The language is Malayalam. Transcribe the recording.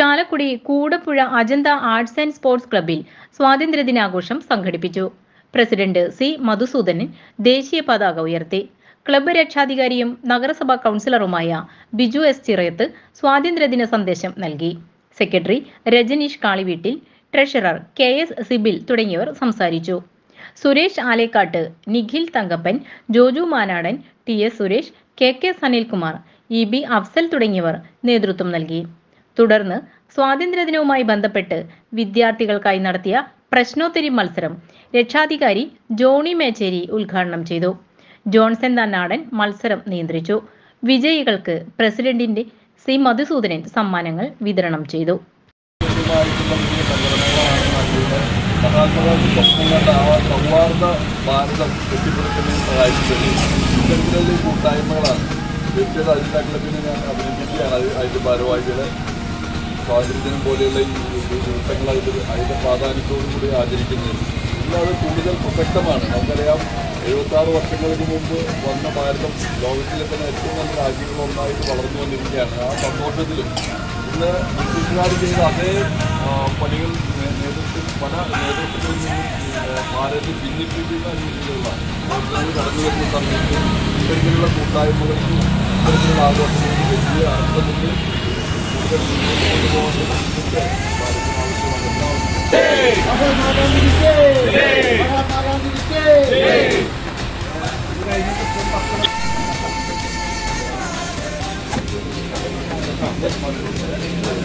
Chalakudy Koodappuzha Ajantha arts and sports ക്ലബ്ബിൽ സ്വാതന്ത്ര്യദിനാഘോഷം സംഘടിപ്പിച്ചു പ്രസിഡന്റ് സി മധുസൂദനൻ ദേശീയ പതാക ഉയർത്തി ക്ലബ്ബ് രക്ഷാധികാരിയും നഗരസഭാ കൗൺസിലറുമായ ബിജു എസ് ചിറയത്ത് സ്വാതന്ത്ര്യദിന സന്ദേശം നൽകി secretary Rajaneesh Kaliveettil treasurer K S Sibil തുടങ്ങിയവർ സംസാരിച്ചു Suresh Alekkat Nikhil Thankappan Joju Manadan T S Suresh K K Sanilkumar E B Afsal തുടങ്ങിയവർ നേതൃത്വം നൽകി തുടർന്ന് സ്വാതന്ത്ര്യദിനവുമായി ബന്ധപ്പെട്ട് വിദ്യാർത്ഥികൾക്കായി നടത്തിയ പ്രശ്നോത്തരി മത്സരം രക്ഷാധികാരി ജോണി മേച്ചേരി ഉദ്ഘാടനം ചെയ്തു ജോൺസൺ തന്നാടൻ മത്സരം നിയന്ത്രിച്ചു വിജയികൾക്ക് പ്രസിഡന്റിന്റെ സി മധുസൂദനൻ സമ്മാനങ്ങൾ വിതരണം ചെയ്തു ആയിട്ടുള്ള വലിയ സംഘടനകളാണ് നാട്ടിലെ മഹാത്മാഗാന്ധി സ്വപ്നം കണ്ട ആ സൗഹാർദ്ദ ഭാരതം കെട്ടിപ്പടുക്കുന്നതിന് സഹായിച്ചത് ഇത്തരത്തിലുള്ള കൂട്ടായ്മകളാണ് തീർച്ചയായിട്ടും അതിൻ്റെ ക്ലബിനെ ഞാൻ അഭിനന്ദിക്കുകയാണ് അത് അതിൻ്റെ ഭാരവാഹികളെ സ്വാതന്ത്ര്യദിനം പോലെയുള്ള ഈ ദിവസങ്ങൾ അതിൻ്റെ അതിൻ്റെ പ്രാധാന്യത്തോടു കൂടി ആചരിക്കുന്നത് ഇന്ന് അത് കൂടുതൽ പ്രസക്തമാണ് നമുക്കറിയാം എഴുപത്താറ് വർഷങ്ങൾക്ക് മുമ്പ് വന്ന ഭാരതം ലോകത്തിലെ തന്നെ ഏറ്റവും നല്ല രാജ്യങ്ങളൊന്നായിട്ട് വളർന്നു വന്നിരിക്കുകയാണ് ആ സന്തോഷത്തിലും ഇന്ന് ബ്രിട്ടീഷുകാർ ചെയ്ത അതേ ആ, പണികൾ നേ- നേതൃത്വം പല നേതൃത്വങ്ങളിൽ നിന്നും ആ, ഭാരതത്തെ ഭിന്നിപ്പിക്കുന്ന രീതിയിലുള്ള പ്രവർത്തനങ്ങൾ കടന്നു വരുന്ന സമയത്ത് ഇത്തരത്തിലുള്ള കൂട്ടായ്മകൾക്കും ഇത്തരത്തിലുള്ള ആഘോഷങ്ങൾക്കും വലിയ അർത്ഥമുണ്ട് കൂടുതൽ മുന്നോട്ട് കൊണ്ടുപോകേണ്ടത് ഭാരതത്തിന് ആവശ്യമാണ് എല്ലാവർക്കും ും